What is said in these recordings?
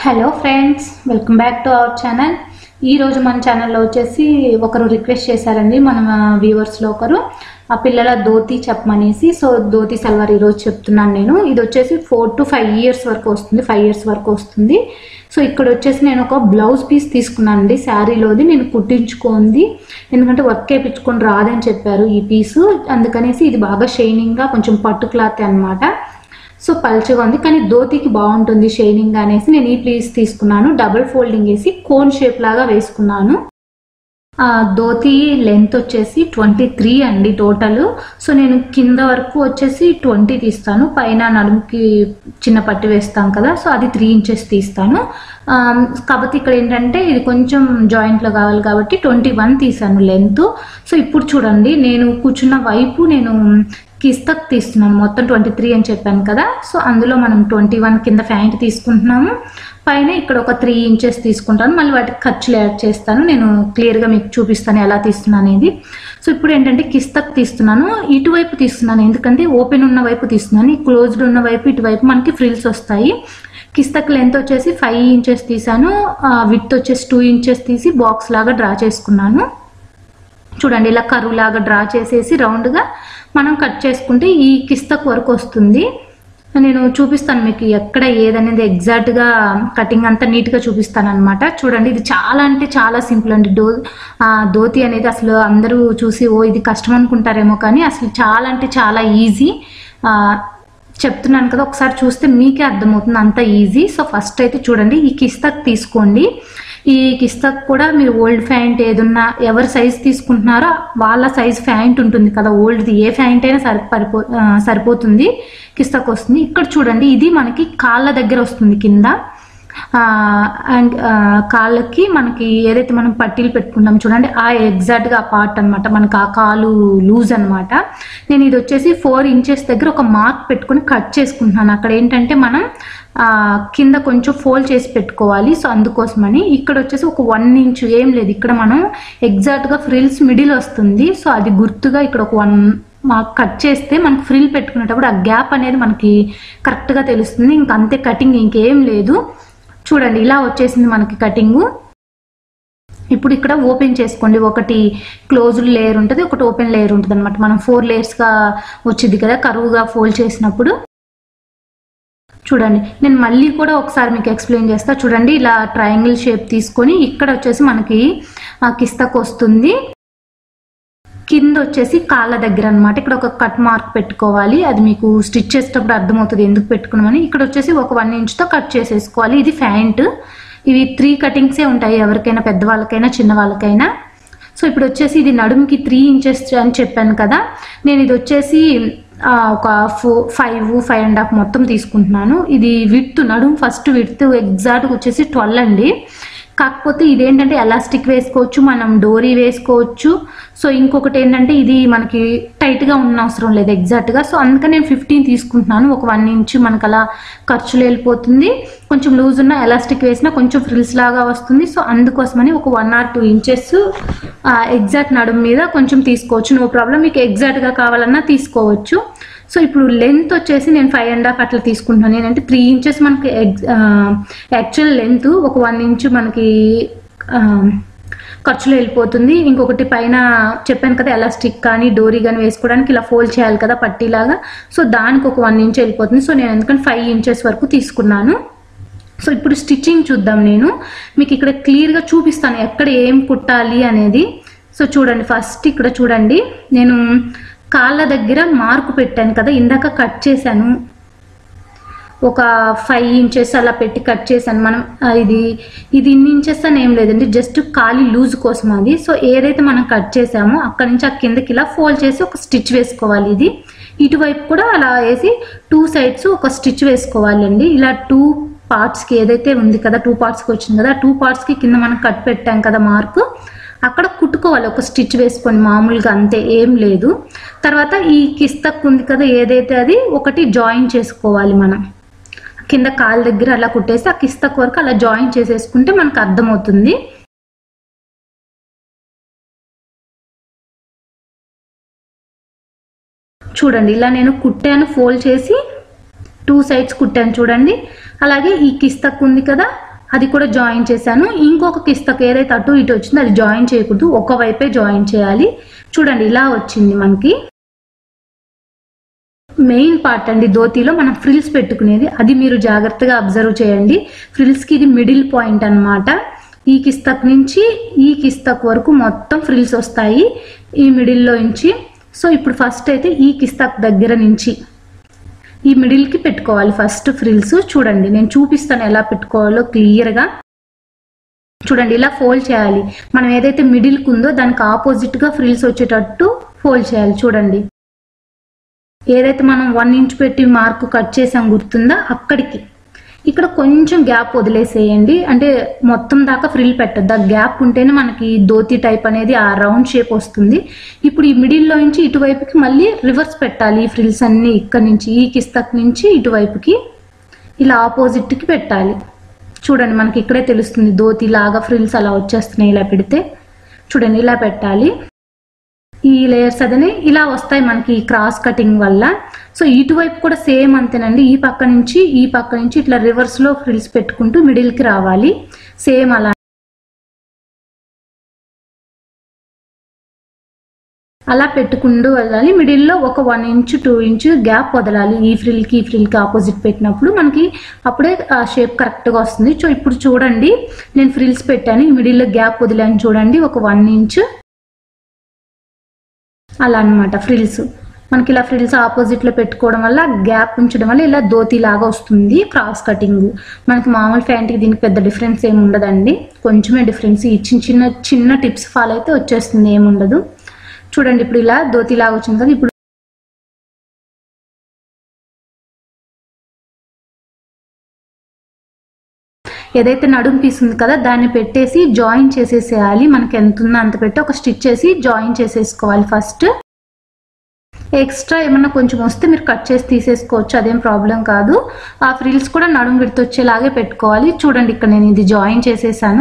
hello friends welcome back to our channel ఈరోజు మన ఛానల్లో వచ్చేసి ఒకరు రిక్వెస్ట్ చేశారండి మన వ్యూవర్స్లో ఒకరు ఆ పిల్లల ధోతి చెప్పమనేసి సో ధోతి సల్వార్ ఈరోజు చెప్తున్నాను నేను ఇది వచ్చేసి ఫోర్ టు ఫైవ్ ఇయర్స్ వరకు వస్తుంది ఫైవ్ ఇయర్స్ వరకు వస్తుంది సో ఇక్కడ వచ్చేసి నేను ఒక బ్లౌజ్ పీస్ తీసుకున్నానండి శారీలోది నేను కుట్టించుకుంది ఎందుకంటే వర్క్ వేయించుకొని రాదని చెప్పారు ఈ పీసు అందుకనేసి ఇది బాగా షైనింగ్గా కొంచెం పట్టు క్లాత్ అనమాట సో పల్చగా ఉంది కానీ ధోతికి బాగుంటుంది షైనింగ్ అనేసి నేను ఈ పీస్ తీసుకున్నాను డబుల్ ఫోల్డింగ్ వేసి కోన్ షేప్ లాగా వేసుకున్నాను ఆ, ధోతి లెంత్ వచ్చేసి ట్వంటీ త్రీ అండి టోటల్ సో నేను కింద వరకు వచ్చేసి ట్వంటీ తీస్తాను పైన నడుముకి చిన్న పట్టి వేస్తాం కదా సో అది త్రీ ఇంచెస్ తీస్తాను ఆ, కాకపోతే ఇక్కడ ఏంటంటే ఇది కొంచెం జాయింట్లో కావాలి కాబట్టి ట్వంటీ వన్ తీసాను లెంత్ సో ఇప్పుడు చూడండి నేను కూర్చున్న వైపు నేను కిస్తక్ తీస్తున్నాను మొత్తం ట్వంటీ త్రీ అని చెప్పాను కదా సో అందులో మనం ట్వంటీ వన్ కింద ప్యాంట్ తీసుకుంటున్నాము పైన ఇక్కడ ఒక త్రీ ఇంచెస్ తీసుకుంటాను మళ్ళీ వాటికి ఖర్చులు యాడ్ చేస్తాను నేను క్లియర్గా మీకు చూపిస్తాను ఎలా తీస్తున్నాను అనేది సో ఇప్పుడు ఏంటంటే కిస్తక్ తీస్తున్నాను ఇటువైపు తీస్తున్నాను ఎందుకంటే ఓపెన్ ఉన్న వైపు తీస్తున్నాను ఈ క్లోజ్డ్ ఉన్న వైపు ఇటువైపు మనకి ఫ్రిల్స్ వస్తాయి కిస్తక్ లెంత్ వచ్చేసి ఫైవ్ ఇంచెస్ తీసాను విత్ వచ్చేసి టూ ఇంచెస్ తీసి బాక్స్ లాగా డ్రా చేసుకున్నాను చూడండి ఇలా కరువు లాగా డ్రా చేసేసి రౌండ్గా మనం కట్ చేసుకుంటే ఈ కిస్తక్ వరకు వస్తుంది నేను చూపిస్తాను మీకు ఎక్కడ ఏదనేది ఎగ్జాక్ట్గా కటింగ్ అంతా నీట్గా చూపిస్తాను అనమాట చూడండి ఇది చాలా అంటే చాలా సింపుల్ అండి డో ఆ, ధోతి అనేది అసలు అందరూ చూసి ఓ ఇది కష్టం అనుకుంటారేమో కానీ అసలు చాలా అంటే చాలా ఈజీ చెప్తున్నాను కదా ఒకసారి చూస్తే మీకే అర్థమవుతుంది అంత ఈజీ సో ఫస్ట్ అయితే చూడండి ఈ కిస్తక్ తీసుకోండి ఈ కిస్తక్ కూడా మీరు ఓల్డ్ ఫ్యాంట్ ఏదున్నా ఎవరి సైజ్ తీసుకుంటున్నారో వాళ్ళ సైజ్ ఫ్యాంట్ ఉంటుంది కదా ఓల్డ్ది ఏ ఫ్యాంట్ అయినా సరి పరిపో ఆ, సరిపోతుంది కిస్తక్ వస్తుంది ఇక్కడ చూడండి ఇది మనకి కాళ్ళ దగ్గర వస్తుంది కింద ఆ, అండ్ ఆ, కాళ్ళకి మనకి ఏదైతే మనం పట్టీలు పెట్టుకుంటాం చూడండి ఆ ఎగ్జాక్ట్గా ఆ పార్ట్ అనమాట మనకి ఆ కాలు లూజ్ అనమాట నేను ఇది వచ్చేసి ఫోర్ ఇంచెస్ దగ్గర ఒక మార్క్ పెట్టుకుని కట్ చేసుకుంటున్నాను అక్కడ ఏంటంటే మనం ఆ, కింద కొంచెం ఫోల్డ్ చేసి పెట్టుకోవాలి సో అందుకోసమని ఇక్కడ వచ్చేసి ఒక వన్ ఇంచ్ ఏం లేదు ఇక్కడ మనం ఎగ్జాక్ట్గా ఫ్రిల్స్ మిడిల్ వస్తుంది సో అది గుర్తుగా ఇక్కడ ఒక వన్ మాకు కట్ చేస్తే మనకు ఫ్రిల్ పెట్టుకునేటప్పుడు ఆ గ్యాప్ అనేది మనకి కరెక్ట్గా తెలుస్తుంది ఇంక అంతే కటింగ్ ఇంకేం లేదు చూడండి ఇలా వచ్చేసింది మనకి కటింగు ఇప్పుడు ఇక్కడ ఓపెన్ చేసుకోండి ఒకటి క్లోజ్డ్ లేయర్ ఉంటుంది ఒకటి ఓపెన్ లేయర్ ఉంటుంది అనమాట మనం ఫోర్ లేయర్స్గా వచ్చింది కదా కరువుగా ఫోల్డ్ చేసినప్పుడు చూడండి నేను మళ్ళీ కూడా ఒకసారి మీకు ఎక్స్ప్లెయిన్ చేస్తా చూడండి ఇలా ట్రయాంగిల్ షేప్ తీసుకొని ఇక్కడ వచ్చేసి మనకి ఆ కిస్తకు వస్తుంది కింద వచ్చేసి కాళ్ళ దగ్గర అన్నమాట ఇక్కడ ఒక కట్ మార్క్ పెట్టుకోవాలి అది మీకు స్టిచ్ చేసేటప్పుడు అర్థమవుతుంది ఎందుకు పెట్టుకున్నామని ఇక్కడ వచ్చేసి ఒక వన్ ఇంచ్తో కట్ చేసేసుకోవాలి ఇది ఫ్యాంట్ ఇవి త్రీ కటింగ్సే ఉంటాయి ఎవరికైనా పెద్దవాళ్ళకైనా చిన్న వాళ్ళకైనా సో ఇప్పుడు వచ్చేసి ఇది నడుముకి త్రీ ఇంచెస్ అని చెప్పాను కదా నేను ఇది వచ్చేసి ఆ, ఒక ఫో ఫైవ్ ఫైవ్ అండ్ హాఫ్ మొత్తం తీసుకుంటున్నాను ఇది విడ్త్ నడుము ఫస్ట్ విడ్త్ ఎగ్జాక్ట్గా వచ్చేసి ట్వెల్వ్ అండి కాకపోతే ఇదేంటంటే ఎలాస్టిక్ వేసుకోవచ్చు మనం డోరీ వేసుకోవచ్చు సో ఇంకొకటి ఏంటంటే ఇది మనకి టైట్గా ఉన్న అవసరం లేదు ఎగ్జాక్ట్గా సో అందుకని నేను ఫిఫ్టీన్ తీసుకుంటున్నాను ఒక వన్ ఇంచ్ మనకు అలా ఖర్చులు వెళ్ళిపోతుంది కొంచెం లూజ్ ఉన్న ఎలాస్టిక్ వేసినా కొంచెం ఫ్రిల్స్ లాగా వస్తుంది సో అందుకోసమని ఒక one or two inches exact నడుము మీద కొంచెం తీసుకోవచ్చు నో ప్రాబ్లం మీకు ఎగ్జాక్ట్గా కావాలన్నా తీసుకోవచ్చు సో ఇప్పుడు లెంత్ వచ్చేసి నేను ఫైవ్ అండ్ హాఫ్ అట్లా తీసుకుంటున్నాను ఏంటంటే త్రీ ఇంచెస్ మనకి యాక్చువల్ లెంత్ ఒక వన్ ఇంచ్ మనకి ఆ, ఖర్చులో వెళ్ళిపోతుంది ఇంకొకటి పైన చెప్పాను కదా ఎలాస్టిక్ కానీ డోరీ కానీ వేసుకోవడానికి ఇలా ఫోల్డ్ చేయాలి కదా పట్టీలాగా సో దానికి ఒక వన్ ఇంచ్ వెళ్ళిపోతుంది సో నేను ఎందుకంటే ఫైవ్ ఇంచెస్ వరకు తీసుకున్నాను సో ఇప్పుడు స్టిచ్చింగ్ చూద్దాం నేను మీకు ఇక్కడ క్లియర్గా చూపిస్తాను ఎక్కడ ఏం కుట్టాలి అనేది సో చూడండి ఫస్ట్ ఇక్కడ చూడండి నేను కాళ్ళ దగ్గర మార్కు పెట్టాను కదా ఇందాక కట్ చేశాను ఒక ఫైవ్ ఇంచెస్ అలా పెట్టి కట్ చేశాను మనం ఆ, ఇది ఇది ఇన్ని ఇంచెస్ అని ఏం లేదండి జస్ట్ ఖాళీ లూజ్ కోసం అది సో ఏదైతే మనం కట్ చేసామో అక్కడి నుంచి ఆ కిందకి ఇలా ఫోల్డ్ చేసి ఒక స్టిచ్ వేసుకోవాలి ఇది ఇటువైపు కూడా అలా వేసి టూ సైడ్స్ ఒక స్టిచ్ వేసుకోవాలండి ఇలా టూ పార్ట్స్కి ఏదైతే ఉంది కదా టూ పార్ట్స్కి వచ్చింది కదా టూ పార్ట్స్కి కింద మనం కట్ పెట్టాం కదా మార్క్ అక్కడ కుట్టుకోవాలి ఒక స్టిచ్ వేసుకొని మామూలుగా అంతే ఏం లేదు తర్వాత ఈ కిస్తక్ ఉంది కదా ఏదైతే అది ఒకటి జాయిన్ చేసుకోవాలి మనం కింద కాలు దగ్గర అలా కుట్టేసి ఆ కిస్తక్ వరకు అలా జాయిన్ చేసేసుకుంటే మనకు అర్థమవుతుంది చూడండి ఇలా నేను కుట్టాను ఫోల్డ్ చేసి టూ సైడ్స్ కుట్టాను చూడండి అలాగే ఈ కిస్తక్ ఉంది కదా అది కూడా జాయిన్ చేశాను ఇంకొక కిస్తకు ఏదైతే అటు ఇటు వచ్చిందో అది జాయిన్ చేయకూడదు ఒక వైపే జాయిన్ చేయాలి చూడండి ఇలా వచ్చింది మనకి మెయిన్ పార్ట్ అండి ధోతీలో మనం ఫ్రిల్స్ పెట్టుకునేది అది మీరు జాగ్రత్తగా అబ్జర్వ్ చేయండి ఫ్రిల్స్కి ఇది మిడిల్ పాయింట్ అన్నమాట ఈ కిస్తక్ నుంచి ఈ కిస్తక్ వరకు మొత్తం ఫ్రిల్స్ వస్తాయి ఈ మిడిల్లో నుంచి సో ఇప్పుడు ఫస్ట్ అయితే ఈ కిస్తక్ దగ్గర నుంచి ఈ మిడిల్కి పెట్టుకోవాలి ఫస్ట్ ఫ్రిల్స్ చూడండి నేను చూపిస్తాను ఎలా పెట్టుకోవాలో క్లియర్గా చూడండి ఇలా ఫోల్డ్ చేయాలి మనం ఏదైతే మిడిల్కి ఉందో దానికి ఆపోజిట్గా ఫ్రిల్స్ వచ్చేటట్టు ఫోల్డ్ చేయాలి చూడండి ఏదైతే మనం వన్ ఇంచ్ పెట్టి మార్క్ కట్ చేసాం గుర్తుందా అక్కడికి ఇక్కడ కొంచెం గ్యాప్ వదిలేసేయండి అంటే మొత్తం దాకా ఫ్రిల్ పెట్టద్దు ఆ గ్యాప్ ఉంటేనే మనకి ధోతి టైప్ అనేది ఆ రౌండ్ షేప్ వస్తుంది ఇప్పుడు ఈ మిడిల్లో నుంచి ఇటువైపుకి మళ్ళీ రివర్స్ పెట్టాలి ఈ ఫ్రిల్స్ అన్ని ఇక్కడ నుంచి ఈ కిస్తక్ నుంచి ఇటువైపుకి ఇలా ఆపోజిట్కి పెట్టాలి చూడండి మనకి ఇక్కడే తెలుస్తుంది ధోతి లాగా ఫ్రిల్స్ అలా వచ్చేస్తున్నాయి ఇలా పెడితే చూడండి ఇలా పెట్టాలి ఈ లేయర్స్ అదని ఇలా వస్తాయి మనకి ఈ క్రాస్ కటింగ్ వల్ల సో ఇటువైపు కూడా సేమ్ అంతేనండి ఈ పక్క నుంచి ఈ పక్క నుంచి ఇట్లా రివర్స్ లో ఫ్రిల్స్ పెట్టుకుంటూ మిడిల్ కి రావాలి సేమ్ అలా అలా పెట్టుకుంటూ వెళ్ళాలి మిడిల్లో ఒక one inch two inch gap వదలాలి ఈ ఫ్రిల్కి ఈ ఫ్రిల్కి ఆపోజిట్ పెట్టినప్పుడు మనకి అప్పుడే ఆ షేప్ కరెక్ట్గా వస్తుంది సో ఇప్పుడు చూడండి నేను ఫ్రిల్స్ పెట్టాను ఈ మిడిల్లో గ్యాప్ వదిలాను చూడండి ఒక వన్ ఇంచ్ అలా అన్నమాట ఫ్రిల్స్ మనకి ఇలా ఫ్రిల్స్ ఆపోజిట్ లో పెట్టుకోవడం వల్ల గ్యాప్ ఉంచడం వల్ల ఇలా ధోతి లాగా వస్తుంది క్రాస్ కటింగ్ మనకి మామూలు ప్యాంట్కి దీనికి పెద్ద డిఫరెన్స్ ఏమి ఉండదండి కొంచెమే డిఫరెన్స్ ఈ చిన్న చిన్న చిన్న టిప్స్ ఫాలో అయితే వచ్చేస్తుంది ఏముండదు చూడండి ఇప్పుడు ఇలా ధోతి లాగా వచ్చింది కదా ఇప్పుడు ఏదైతే నడుము పీస్ ఉంది కదా దాన్ని పెట్టేసి జాయిన్ చేసేసేయాలి మనకి ఎంత ఉందో అంత పెట్టి ఒక స్టిచ్ చేసి జాయిన్ చేసేసుకోవాలి ఫస్ట్ ఎక్స్ట్రా ఏమన్నా కొంచెం వస్తే మీరు కట్ చేసి తీసేసుకోవచ్చు అదేం ప్రాబ్లం కాదు ఆ ఫ్రిల్స్ కూడా నడుము విడత వచ్చేలాగే పెట్టుకోవాలి చూడండి ఇక్కడ నేను ఇది జాయిన్ చేసేసాను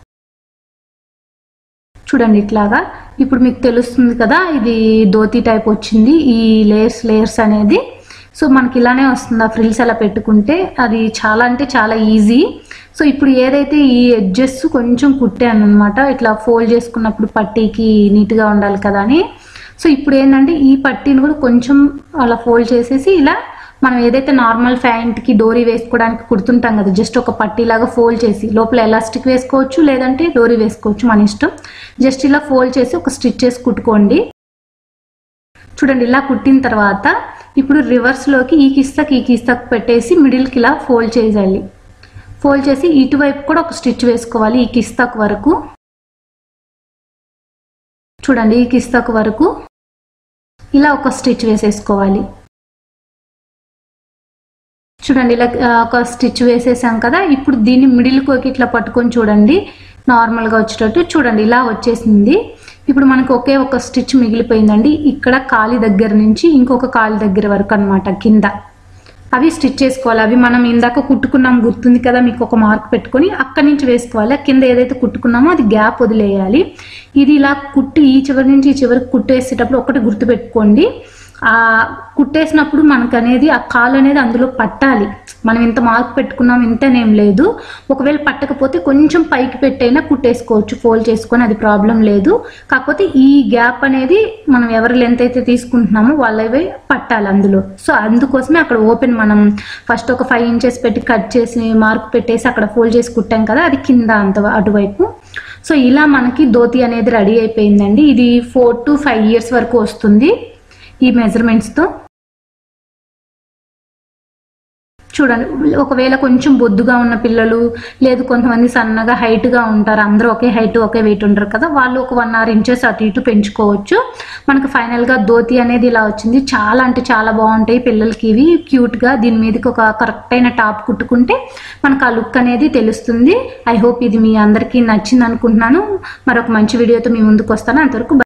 చూడండి ఇట్లాగా ఇప్పుడు మీకు తెలుస్తుంది కదా ఇది ధోతి టైప్ వచ్చింది ఈ లేయర్స్ లేయర్స్ అనేది సో మనకి ఇలానే వస్తుంది ఆ ఫ్రిల్స్ అలా పెట్టుకుంటే అది చాలా అంటే చాలా ఈజీ సో ఇప్పుడు ఏదైతే ఈ ఎడ్జెస్ కొంచెం కుట్టాను అనమాట ఇట్లా ఫోల్డ్ చేసుకున్నప్పుడు పట్టీకి నీట్గా ఉండాలి కదా అని సో ఇప్పుడు ఏంటంటే ఈ పట్టీని కూడా కొంచెం అలా ఫోల్డ్ చేసేసి ఇలా మనం ఏదైతే నార్మల్ ఫ్యాంట్కి డోరీ వేసుకోవడానికి కుడుతుంటాం కదా జస్ట్ ఒక పట్టీలాగా ఫోల్డ్ చేసి లోపల ఎలాస్టిక్ వేసుకోవచ్చు లేదంటే డోరీ వేసుకోవచ్చు మన ఇష్టం జస్ట్ ఇలా ఫోల్డ్ చేసి ఒక స్టిచ్ చేసి కుట్టుకోండి చూడండి ఇలా కుట్టిన తర్వాత ఇప్పుడు రివర్స్లోకి ఈ కిస్తక్ ఈ కిస్తక్ పెట్టేసి మిడిల్కి ఇలా ఫోల్డ్ చేయాలి ఫోల్డ్ చేసి ఇటువైపు కూడా ఒక స్టిచ్ వేసుకోవాలి ఈ కిస్తక్ వరకు చూడండి ఈ కిస్తక్ వరకు ఇలా ఒక స్టిచ్ వేసేసుకోవాలి చూడండి ఇలా ఆ, ఒక స్టిచ్ వేసేసాం కదా ఇప్పుడు దీన్ని మిడిల్కి ఇట్లా పట్టుకొని చూడండి నార్మల్గా వచ్చేటట్టు చూడండి ఇలా వచ్చేసింది ఇప్పుడు మనకు ఒకే ఒక స్టిచ్ మిగిలిపోయిందండి ఇక్కడ కాలి దగ్గర నుంచి ఇంకొక కాలి దగ్గర వరకు అన్నమాట కింద అవి స్టిచ్ చేసుకోవాలి అవి మనం ఇందాక కుట్టుకున్నాం గుర్తుంది కదా మీకు ఒక మార్క్ పెట్టుకొని అక్కడి నుంచి వేసుకోవాలి కింద ఏదైతే కుట్టుకున్నామో అది గ్యాప్ వదిలేయాలి ఇది ఇలా కుట్టి ఈ చివరి నుంచి ఈ చివరికి కుట్టేసేటప్పుడు ఒకటి గుర్తు పెట్టుకోండి ఆ కుట్టేసినప్పుడు మనకు అనేది ఆ కాలు అనేది అందులో పట్టాలి మనం ఇంత మార్క్ పెట్టుకున్నాం ఇంతనేం లేదు ఒకవేళ పట్టకపోతే కొంచెం పైకి పెట్టైనా కుట్టేసుకోవచ్చు ఫోల్డ్ చేసుకొని అది ప్రాబ్లం లేదు కాకపోతే ఈ గ్యాప్ అనేది మనం ఎవరి లెంత్ అయితే తీసుకుంటున్నామో వాళ్ళవి పట్టాలి అందులో సో అందుకోసమే అక్కడ ఓపెన్ మనం ఫస్ట్ ఒక ఫైవ్ ఇంచెస్ పెట్టి కట్ చేసి మార్క్ పెట్టేసి అక్కడ ఫోల్డ్ చేసి కుట్టాం కదా అది కింద అంత అటువైపు సో ఇలా మనకి ధోతి అనేది రెడీ అయిపోయిందండి ఇది ఫోర్ టు ఫైవ్ ఇయర్స్ వరకు వస్తుంది ఈ మెజర్మెంట్స్తో చూడండి ఒకవేళ కొంచెం బొద్దుగా ఉన్న పిల్లలు లేదు కొంతమంది సన్నగా హైట్గా ఉంటారు అందరూ ఒకే హైట్ ఒకే వెయిట్ ఉంటారు కదా వాళ్ళు ఒక వన్ అవర్ ఇంచెస్ అటు ఇటు పెంచుకోవచ్చు మనకు ఫైనల్గా ధోతి అనేది ఇలా వచ్చింది చాలా అంటే చాలా బాగుంటాయి పిల్లలకి ఇవి క్యూట్గా దీని మీదకి ఒక కరెక్ట్ అయిన టాప్ కుట్టుకుంటే మనకు ఆ లుక్ అనేది తెలుస్తుంది ఐ హోప్ ఇది మీ అందరికీ నచ్చింది అనుకుంటున్నాను మరొక మంచి వీడియోతో మీ ముందుకు వస్తాను అంతవరకు